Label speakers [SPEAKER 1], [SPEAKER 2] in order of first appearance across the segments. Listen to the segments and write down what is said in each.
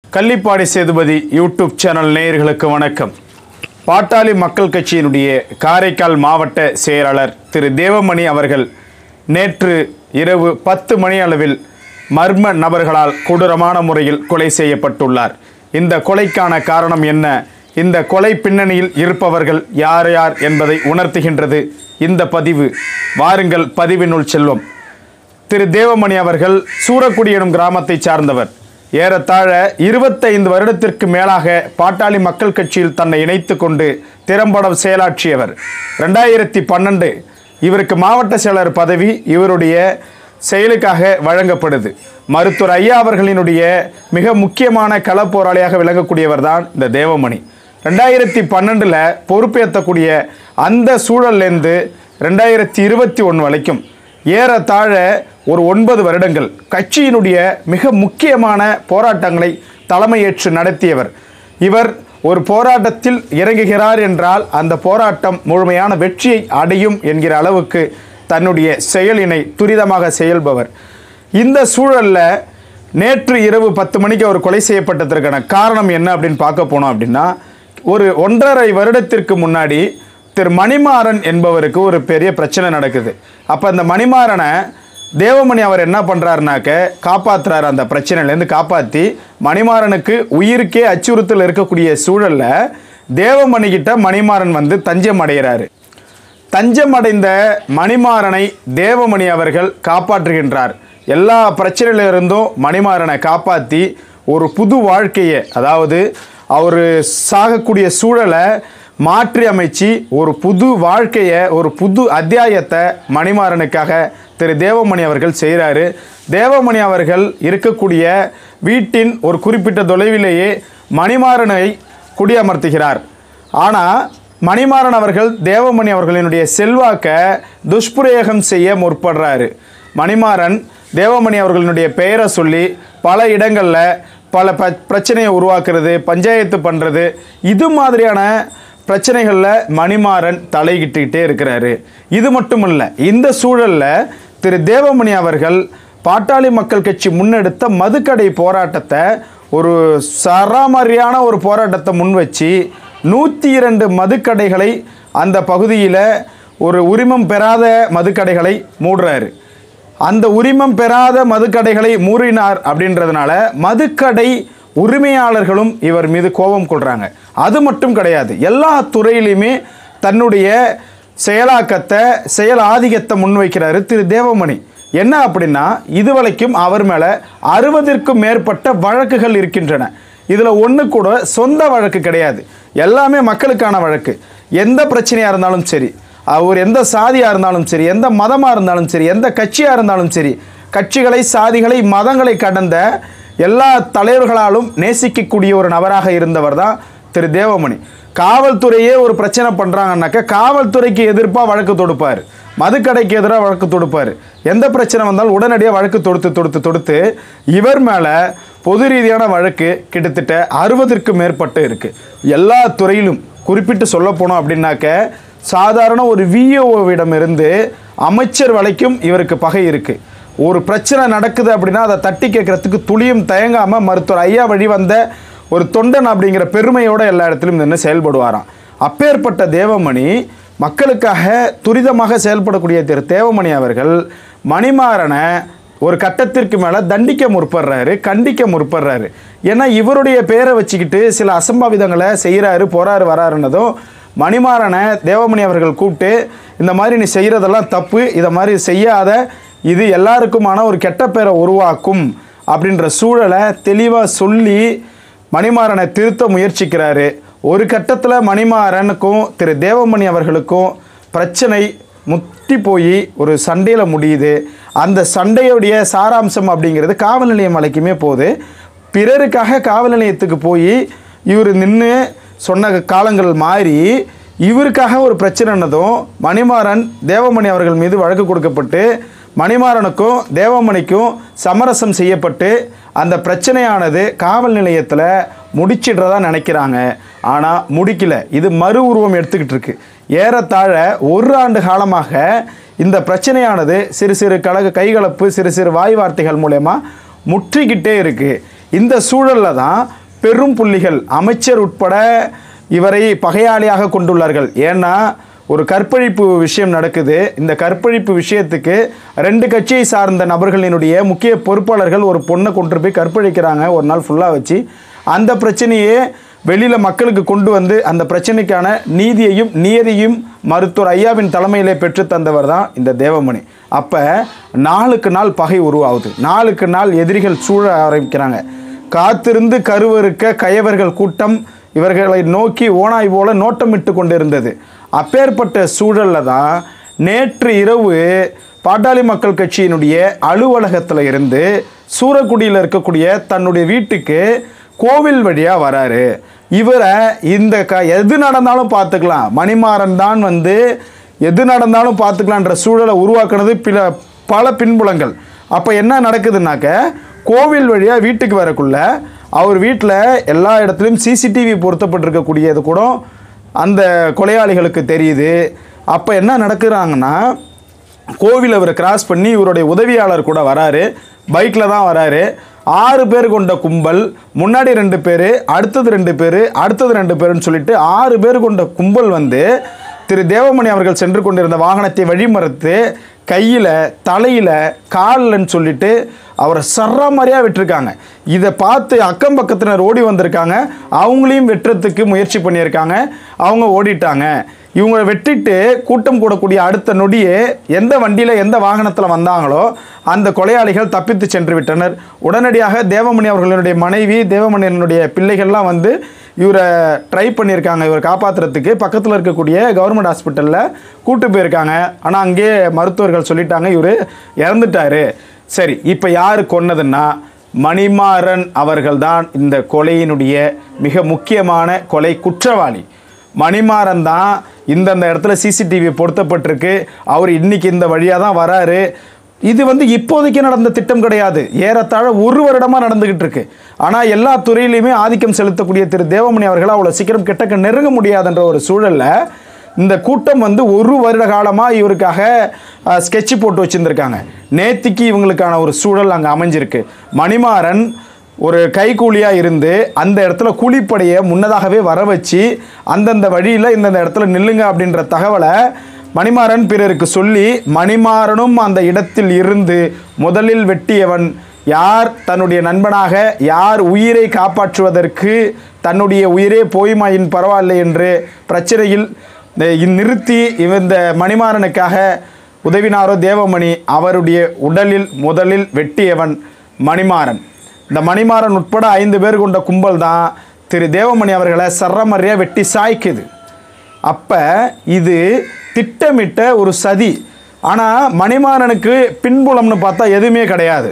[SPEAKER 1] Kallipadi Sethupathi YouTube channel நேயர்களுக்கு வணக்கம் பாட்டாளி மக்கள் கட்சியினுடைய காரைக்கால் மாவட்ட செயலாளர் திரு தேவமணி அவர்கள் நேற்று இரவு பத்து மணி அளவில் மர்ம நபர்களால் கொடூரமான முறையில் கொலை செய்யப்பட்டுள்ளார் இந்த கொலைக்கான காரணம் என்ன இந்த கொலை பின்னணியில் இருப்பவர்கள் யார் யார் என்பதை உணர்த்துகின்றது இந்த பதிவு வாருங்கள் பதிவினுள் செல்வோம் திரு தேவமணி அவர்கள் சூரக்குடி எனும் கிராமத்தை சார்ந்தவர் ஏறத்தாழ இருபத்தைந்து வருடத்திற்கு மேலாக பாட்டாளி மக்கள் கட்சியில் தன்னை இணைத்து கொண்டு திறம்பட செயலாற்றியவர் ரெண்டாயிரத்தி பன்னெண்டு இவருக்கு மாவட்ட செயலர் பதவி இவருடைய செயலுக்காக வழங்கப்படுது மருத்துவர் ஐயா அவர்களினுடைய மிக முக்கியமான கள போராளியாக விளங்கக்கூடியவர் தான் இந்த தேவமணி ரெண்டாயிரத்தி பன்னெண்டில் பொறுப்பேற்றக்கூடிய அந்த சூழல்லேருந்து ரெண்டாயிரத்தி இருபத்தி ஒன்று வரைக்கும் ஏறத்தாழ ஒரு ஒன்பது வருடங்கள் கட்சியினுடைய மிக முக்கியமான போராட்டங்களை தலைமையேற்று நடத்தியவர் இவர் ஒரு போராட்டத்தில் இறங்குகிறார் என்றால் அந்த போராட்டம் முழுமையான வெற்றியை அடையும் என்கிற அளவுக்கு தன்னுடைய செயலினை துரிதமாக செயல்பவர் இந்த சூழல்ல நேற்று இரவு பத்து மணிக்கு அவர் கொலை செய்யப்பட்டதற்கான காரணம் என்ன அப்படின்னு பார்க்க போனோம் அப்படின்னா ஒரு ஒன்றரை வருடத்திற்கு முன்னாடி திரு மணிமாறன் என்பவருக்கு ஒரு பெரிய பிரச்சனை நடக்குது அப்போ அந்த மணிமாறனை தேவமணி அவர் என்ன பண்ணுறாருனாக்க காப்பாற்றுறாரு அந்த பிரச்சனையிலேருந்து காப்பாற்றி மணிமாறனுக்கு உயிருக்கே அச்சுறுத்தல் இருக்கக்கூடிய சூழலில் தேவமணி கிட்ட மணிமாறன் வந்து தஞ்சம் அடைகிறாரு தஞ்சம் அடைந்த மணிமாறனை தேவமணி அவர்கள் காப்பாற்றுகின்றார் எல்லா பிரச்சனையிலிருந்தும் மணிமாறனை காப்பாற்றி ஒரு புது வாழ்க்கையை அதாவது அவர் சாகக்கூடிய சூழலை மாற்றி அமைச்சு ஒரு புது வாழ்க்கையை ஒரு புது அத்தியாயத்தை மணிமாறனுக்காக திரு தேவமணி அவர்கள் செய்கிறாரு தேவமணி அவர்கள் இருக்கக்கூடிய வீட்டின் ஒரு குறிப்பிட்ட தொலைவிலேயே மணிமாறனை குடியமர்த்துகிறார் ஆனால் மணிமாறன் அவர்கள் தேவமணி அவர்களினுடைய செல்வாக்க துஷ்பிரயோகம் செய்ய முற்படுறாரு மணிமாறன் தேவமணி அவர்களினுடைய பெயரை சொல்லி பல இடங்களில் பல ப பிரச்சனையை உருவாக்குறது பஞ்சாயத்து பண்ணுறது இது மாதிரியான பிரச்சனைகளில் மணிமாறன் தலையிட்டுக்கிட்டே இருக்கிறாரு இது மட்டும் இல்லை இந்த சூழலில் திரு தேவமணி அவர்கள் பாட்டாளி மக்கள் கட்சி முன்னெடுத்த மதுக்கடை போராட்டத்தை ஒரு சராமரியான ஒரு போராட்டத்தை முன் வச்சு நூற்றி இரண்டு மதுக்கடைகளை அந்த பகுதியில் ஒரு உரிமம் பெறாத மதுக்கடைகளை மூடுறாரு அந்த உரிமம் பெறாத மதுக்கடைகளை மூறினார் அப்படின்றதுனால மதுக்கடை உரிமையாளர்களும் இவர் மீது கோபம் கொள்கிறாங்க அது மட்டும் கிடையாது எல்லா துறையிலையுமே தன்னுடைய செயலாக்கத்தை செயல் ஆதிக்கத்தை முன்வைக்கிறாரு திரு தேவமணி என்ன அப்படின்னா இதுவரைக்கும் அவர் மேலே அறுபதிற்கும் மேற்பட்ட வழக்குகள் இருக்கின்றன இதில் ஒன்று கூட சொந்த வழக்கு கிடையாது எல்லாமே மக்களுக்கான வழக்கு எந்த பிரச்சனையாக இருந்தாலும் சரி அவர் எந்த சாதியாக இருந்தாலும் சரி எந்த மதமாக இருந்தாலும் சரி எந்த கட்சியாக இருந்தாலும் சரி கட்சிகளை சாதிகளை மதங்களை கடந்த எல்லா தலைவர்களாலும் நேசிக்கக்கூடிய ஒரு நபராக இருந்தவர் தான் திரு தேவமணி காவல்துறையே ஒரு பிரச்சனை பண்ணுறாங்கன்னாக்கா காவல்துறைக்கு எதிர்ப்பாக வழக்கு தொடுப்பார் மதுக்கடைக்கு எதிராக வழக்கு தொடுப்பார் எந்த பிரச்சனை வந்தாலும் உடனடியாக வழக்கு தொடுத்து தொடுத்து தொடுத்து இவர் மேலே பொது ரீதியான வழக்கு கிட்டத்தட்ட அறுபதற்கும் மேற்பட்டு இருக்குது எல்லா துறையிலும் குறிப்பிட்டு சொல்ல போனோம் அப்படின்னாக்க சாதாரண ஒரு விஓவிடம் இருந்து அமைச்சர் வரைக்கும் இவருக்கு பகை இருக்குது ஒரு பிரச்சனை நடக்குது அப்படின்னா அதை தட்டி கேட்கறதுக்கு துளியும் தயங்காமல் மருத்துவர் ஐயா வழி வந்த ஒரு தொண்டன் அப்படிங்கிற பெருமையோட எல்லா இடத்துலையும் நின்று செயல்படுவாராம் அப்பேற்பட்ட தேவமணி மக்களுக்காக துரிதமாக செயல்படக்கூடிய திரு தேவமணி அவர்கள் மணிமாறனை ஒரு கட்டத்திற்கு மேலே தண்டிக்க முற்படுறாரு கண்டிக்க முற்படுறாரு ஏன்னா இவருடைய பேரை வச்சுக்கிட்டு சில அசம்பாவிதங்களை செய்கிறாரு போறாரு வராருன்னதும் மணிமாறனை தேவமணி அவர்கள் கூப்பிட்டு இந்த மாதிரி நீ செய்கிறதெல்லாம் தப்பு இதை மாதிரி செய்யாத இது எல்லாருக்குமான ஒரு கெட்ட பேரை உருவாக்கும் அப்படின்ற சூழலை தெளிவாக சொல்லி மணிமாறனை திருத்த முயற்சிக்கிறாரு ஒரு கட்டத்தில் மணிமாறனுக்கும் திரு தேவமணி அவர்களுக்கும் பிரச்சனை முத்தி போய் ஒரு சண்டையில் முடியுது அந்த சண்டையுடைய சாராம்சம் அப்படிங்கிறது காவல் நிலையம் வரைக்குமே போகுது பிறருக்காக காவல் நிலையத்துக்கு போய் இவர் நின்று சொன்ன காலங்கள் மாறி இவருக்காக ஒரு பிரச்சனைனதும் மணிமாறன் தேவமணி அவர்கள் மீது வழக்கு கொடுக்கப்பட்டு மணிமாறனுக்கும் தேவமணிக்கும் சமரசம் செய்யப்பட்டு அந்த பிரச்சனையானது காவல் நிலையத்தில் முடிச்சிடுறதா நினைக்கிறாங்க ஆனால் முடிக்கல இது மறு உருவம் எடுத்துக்கிட்டு இருக்கு ஏறத்தாழ ஒரு ஆண்டு காலமாக இந்த பிரச்சனையானது சிறு சிறு கலக கைகலப்பு சிறு சிறு வாய் வார்த்தைகள் மூலயமா முற்றிக்கிட்டே இருக்கு இந்த சூழலில் தான் பெரும் புள்ளிகள் அமைச்சர் உட்பட இவரை பகையாளியாக கொண்டுள்ளார்கள் ஏன்னா ஒரு கற்பழிப்பு விஷயம் நடக்குது இந்த கற்பழிப்பு விஷயத்துக்கு ரெண்டு கட்சியை சார்ந்த நபர்களினுடைய முக்கிய பொறுப்பாளர்கள் ஒரு பொண்ணை கொண்டு போய் கற்பழிக்கிறாங்க ஒரு நாள் ஃபுல்லாக வச்சு அந்த பிரச்சனையே வெளியில் மக்களுக்கு கொண்டு வந்து அந்த பிரச்சனைக்கான நீதியையும் நியதியும் மருத்துவர் ஐயாவின் தலைமையிலே பெற்று தந்தவர் தான் இந்த தேவமணி அப்போ நாளுக்கு நாள் பகை உருவாகுது நாளுக்கு நாள் எதிரிகள் சூழ ஆரம்பிக்கிறாங்க காத்திருந்து கருவறுக்க கயவர்கள் கூட்டம் இவர்களை நோக்கி ஓனாய் போல நோட்டமிட்டு கொண்டிருந்தது அப்பேற்பட்ட சூழலில் தான் நேற்று இரவு பாட்டாளி மக்கள் கட்சியினுடைய அலுவலகத்தில் இருந்து சூரக்குடியில் இருக்கக்கூடிய தன்னுடைய வீட்டுக்கு கோவில் வழியாக வராரு இவரை இந்த க எது நடந்தாலும் பார்த்துக்கலாம் மணிமாறன் தான் வந்து எது நடந்தாலும் பார்த்துக்கலான்ற சூழலை உருவாக்குனது பில பல பின்புலங்கள் அப்போ என்ன நடக்குதுன்னாக்க கோவில் வழியாக வீட்டுக்கு வரக்குள்ள அவர் வீட்டில் எல்லா இடத்துலையும் சிசிடிவி பொருத்தப்பட்டிருக்கக்கூடியது கூட அந்த கொலையாளிகளுக்கு தெரியுது அப்போ என்ன நடக்குறாங்கன்னா கோவில் அவர் கிராஸ் பண்ணி இவருடைய உதவியாளர் கூட வராரு பைக்கில் தான் வராரு ஆறு பேர் கொண்ட கும்பல் முன்னாடி ரெண்டு பேர் அடுத்தது ரெண்டு பேர் அடுத்தது ரெண்டு பேருன்னு சொல்லிட்டு ஆறு பேர் கொண்ட கும்பல் வந்து திரு தேவமணி அவர்கள் சென்று கொண்டிருந்த வாகனத்தை வழிமறுத்து கையில் தலையில் காலில்னு சொல்லிட்டு அவரை சரமாரியாக விட்டுருக்காங்க இதை பார்த்து அக்கம் பக்கத்தினர் ஓடி வந்திருக்காங்க அவங்களையும் வெட்டுறதுக்கு முயற்சி பண்ணியிருக்காங்க அவங்க ஓடிட்டாங்க இவங்களை வெட்டிட்டு கூட்டம் கூடக்கூடிய அடுத்த நொடியே எந்த வண்டியில் எந்த வாகனத்தில் வந்தாங்களோ அந்த கொலையாளிகள் தப்பித்து சென்று விட்டனர் உடனடியாக தேவமணி அவர்களுடைய மனைவி தேவமணியனுடைய பிள்ளைகள்லாம் வந்து இவரை ட்ரை பண்ணியிருக்காங்க இவரை காப்பாற்றுறதுக்கு பக்கத்தில் இருக்கக்கூடிய கவர்மெண்ட் ஹாஸ்பிட்டலில் கூட்டு போயிருக்காங்க ஆனால் அங்கேயே மருத்துவர்கள் சொல்லிட்டாங்க இவர் இறந்துட்டாரு சரி இப்போ யார் கொன்னதுன்னா மணிமாறன் அவர்கள்தான் இந்த கொலையினுடைய மிக முக்கியமான கொலை குற்றவாளி மணிமாறன் தான் இந்தந்த இடத்துல சிசிடிவி பொருத்தப்பட்டிருக்கு அவர் இன்னைக்கு இந்த வழியாக தான் வராரு இது வந்து இப்போதைக்கு நடந்த திட்டம் கிடையாது ஏறத்தாழ ஒரு வருடமாக நடந்துகிட்டு இருக்கு ஆனால் எல்லா துறையிலையுமே ஆதிக்கம் செலுத்தக்கூடிய திரு தேவமணி அவர்கள் அவ்வளோ சீக்கிரம் கிட்டக்க நெருங்க முடியாதுன்ற ஒரு சூழல்ல இந்த கூட்டம் வந்து ஒரு வருட காலமாக இவருக்காக ஸ்கெட்ச் போட்டு வச்சுருந்துருக்காங்க நேத்திக்கு இவங்களுக்கான ஒரு சூழல் அங்கே அமைஞ்சிருக்கு மணிமாறன் ஒரு கைக்கூலியாக இருந்து அந்த இடத்துல கூலிப்படையை முன்னதாகவே வர வச்சு அந்தந்த வழியில் இந்தந்த இடத்துல நில்லுங்க அப்படின்ற தகவலை மணிமாறன் பிறருக்கு சொல்லி மணிமாறனும் அந்த இடத்தில் இருந்து முதலில் வெட்டியவன் யார் தன்னுடைய நண்பனாக யார் உயிரை காப்பாற்றுவதற்கு தன்னுடைய உயிரே போய்மாயின் பரவாயில்லை என்று பிரச்சனையில் இந்த- நிறுத்தி இந்த மணிமாறனுக்காக உதவினாரோ தேவமணி அவருடைய உடலில் முதலில் வெட்டியவன் மணிமாறன் இந்த மணிமாறன் உட்பட ஐந்து பேர் கொண்ட கும்பல் தான் திரு தேவமணி அவர்களை சரமறையாக வெட்டி சாய்க்குது அப்போ இது திட்டமிட்ட ஒரு சதி ஆனால் மணிமாறனுக்கு பின்புலம்னு பார்த்தா எதுவுமே கிடையாது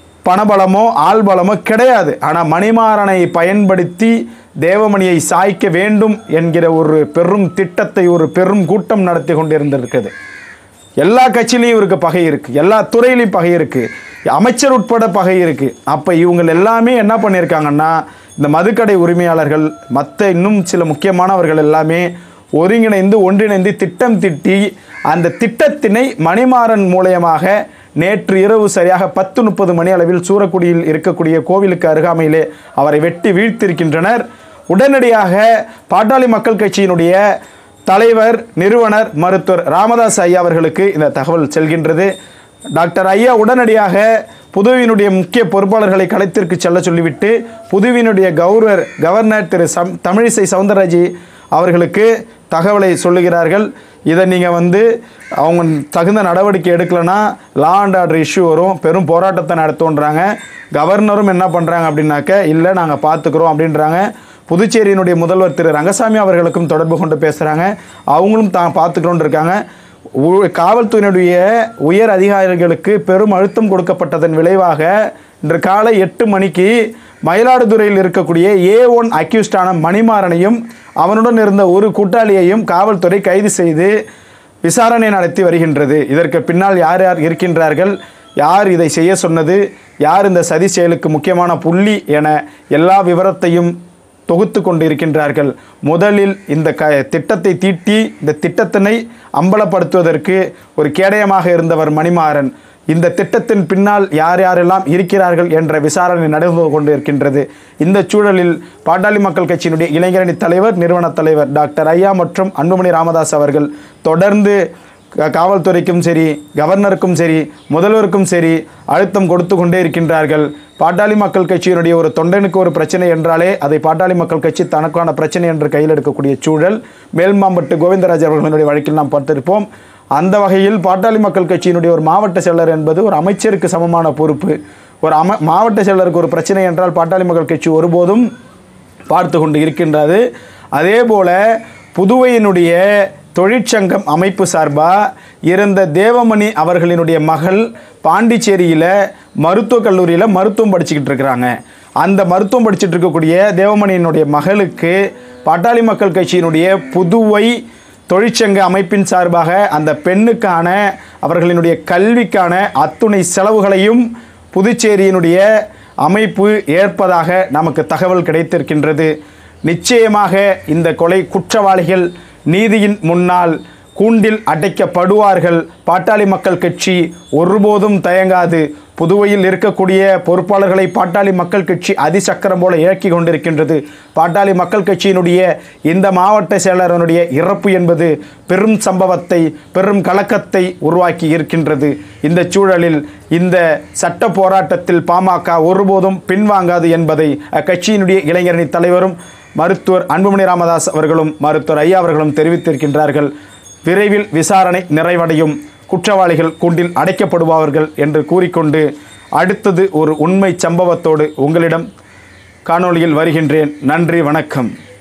[SPEAKER 1] பணபலமோ ஆள்பலமோ கிடையாது ஆனால் மணிமாறனை பயன்படுத்தி தேவமணியை சாய்க்க வேண்டும் என்கிற ஒரு பெரும் திட்டத்தை ஒரு பெரும் கூட்டம் நடத்தி கொண்டிருந்திருக்குது எல்லா கட்சியிலையும் இவருக்கு பகை இருக்குது எல்லா துறையிலையும் பகை இருக்குது அமைச்சர் உட்பட பகை இருக்குது அப்போ இவங்க எல்லாமே என்ன பண்ணியிருக்காங்கன்னா இந்த மதுக்கடை உரிமையாளர்கள் மற்ற இன்னும் சில முக்கியமானவர்கள் எல்லாமே ஒருங்கிணைந்து ஒன்றிணைந்து திட்டம் திட்டி அந்த திட்டத்தினை மணிமாறன் மூலயமாக நேற்று இரவு சரியாக பத்து முப்பது மணி அளவில் சூரக்குடியில் இருக்கக்கூடிய கோவிலுக்கு அருகாமையிலே அவரை வெட்டி வீழ்த்திருக்கின்றனர் உடனடியாக பாட்டாளி மக்கள் கட்சியினுடைய தலைவர் நிறுவனர் மருத்துவர் ராமதாஸ் ஐயா அவர்களுக்கு இந்த தகவல் செல்கின்றது டாக்டர் ஐயா உடனடியாக புதுவினுடைய முக்கிய பொறுப்பாளர்களை களத்திற்கு செல்ல சொல்லிவிட்டு புதுவினுடைய கௌரவர் கவர்னர் திரு சம் தமிழிசை சவுந்தரராஜி அவர்களுக்கு தகவலை சொல்லுகிறார்கள் இதை நீங்கள் வந்து அவங்க தகுந்த நடவடிக்கை எடுக்கலைன்னா லா அண்ட் ஆர்டர் இஷ்யூ வரும் பெரும் போராட்டத்தை நடத்துன்றாங்க கவர்னரும் என்ன பண்ணுறாங்க அப்படின்னாக்க இல்லை நாங்கள் பார்த்துக்குறோம் அப்படின்றாங்க புதுச்சேரியினுடைய முதல்வர் திரு ரங்கசாமி அவர்களுக்கும் தொடர்பு கொண்டு பேசுகிறாங்க அவங்களும் தான் பார்த்துக்கிறோன்னு இருக்காங்க உ- காவல்துறையினுடைய உயர் அதிகாரிகளுக்கு பெரும் அழுத்தம் கொடுக்கப்பட்டதன் விளைவாக இன்று காலை எட்டு மணிக்கு மயிலாடுதுறையில் இருக்கக்கூடிய ஏ ஒன் அக்யூஸ்டான மணிமாறனையும் அவனுடன் இருந்த ஒரு கூட்டாளியையும் காவல்துறை கைது செய்து விசாரணை நடத்தி வருகின்றது இதற்கு பின்னால் யார் யார் இருக்கின்றார்கள் யார் இதை செய்ய சொன்னது யார் இந்த சதி செயலுக்கு முக்கியமான புள்ளி என எல்லா விவரத்தையும் தொகுத்து கொண்டிருக்கின்றார்கள் முதலில் இந்த க திட்டத்தை தீட்டி இந்த திட்டத்தினை அம்பலப்படுத்துவதற்கு ஒரு கேடயமாக இருந்தவர் மணிமாறன் இந்த திட்டத்தின் பின்னால் யார் யாரெல்லாம் இருக்கிறார்கள் என்ற விசாரணை நடந்து கொண்டிருக்கின்றது இந்த சூழலில் பாட்டாளி மக்கள் கட்சியினுடைய இளைஞரணி தலைவர் நிறுவன தலைவர் டாக்டர் ஐயா மற்றும் அன்புமணி ராமதாஸ் அவர்கள் தொடர்ந்து க- காவல்துறைக்கும் சரி கவர்னருக்கும் சரி முதல்வருக்கும் சரி அழுத்தம் கொடுத்து கொண்டே இருக்கின்றார்கள் பாட்டாளி மக்கள் கட்சியினுடைய ஒரு தொண்டனுக்கு ஒரு பிரச்சனை என்றாலே அதை பாட்டாளி மக்கள் கட்சி தனக்கான பிரச்சனை என்று கையில் எடுக்கக்கூடிய சூழல் மேல்மாம்பட்டு கோவிந்தராஜ் அவர்களுடைய வழக்கில் நாம் பார்த்திருப்போம் அந்த வகையில் பாட்டாளி மக்கள் கட்சியினுடைய ஒரு மாவட்ட செயலர் என்பது ஒரு அமைச்சருக்கு சமமான பொறுப்பு ஒரு அம மாவட்ட செயலருக்கு ஒரு பிரச்சனை என்றால் பாட்டாளி மக்கள் கட்சி ஒருபோதும் பார்த்து கொண்டு இருக்கின்றது அதே போல புதுவையினுடைய தொழிற்சங்கம் அமைப்பு சார்பாக இருந்த தேவமணி அவர்களினுடைய மகள் பாண்டிச்சேரியில் மருத்துவக் கல்லூரியில் மருத்துவம் படிச்சுக்கிட்டு இருக்கிறாங்க அந்த மருத்துவம் படிச்சுட்டு இருக்கக்கூடிய தேவமணியினுடைய மகளுக்கு பாட்டாளி மக்கள் கட்சியினுடைய புதுவை தொழிற்சங்க அமைப்பின் சார்பாக அந்த பெண்ணுக்கான அவர்களினுடைய கல்விக்கான அத்துணை செலவுகளையும் புதுச்சேரியினுடைய அமைப்பு ஏற்பதாக நமக்கு தகவல் கிடைத்திருக்கின்றது நிச்சயமாக இந்த கொலை குற்றவாளிகள் நீதியின் முன்னால் கூண்டில் அடைக்கப்படுவார்கள் பாட்டாளி மக்கள் கட்சி ஒருபோதும் தயங்காது புதுவையில் இருக்கக்கூடிய பொறுப்பாளர்களை பாட்டாளி மக்கள் கட்சி அதிசக்கரம் போல இயக்கி கொண்டிருக்கின்றது பாட்டாளி மக்கள் கட்சியினுடைய இந்த மாவட்ட செயலரனுடைய இறப்பு என்பது பெரும் சம்பவத்தை பெரும் கலக்கத்தை உருவாக்கி இருக்கின்றது இந்த சூழலில் இந்த சட்ட போராட்டத்தில் பாமக ஒருபோதும் பின்வாங்காது என்பதை அக்கட்சியினுடைய இளைஞரணி தலைவரும் மருத்துவர் அன்புமணி ராமதாஸ் அவர்களும் மருத்துவர் ஐயா அவர்களும் தெரிவித்திருக்கின்றார்கள் விரைவில் விசாரணை நிறைவடையும் குற்றவாளிகள் கூண்டில் அடைக்கப்படுவார்கள் என்று கூறிக்கொண்டு அடுத்தது ஒரு உண்மை சம்பவத்தோடு உங்களிடம் காணொளியில் வருகின்றேன் நன்றி வணக்கம்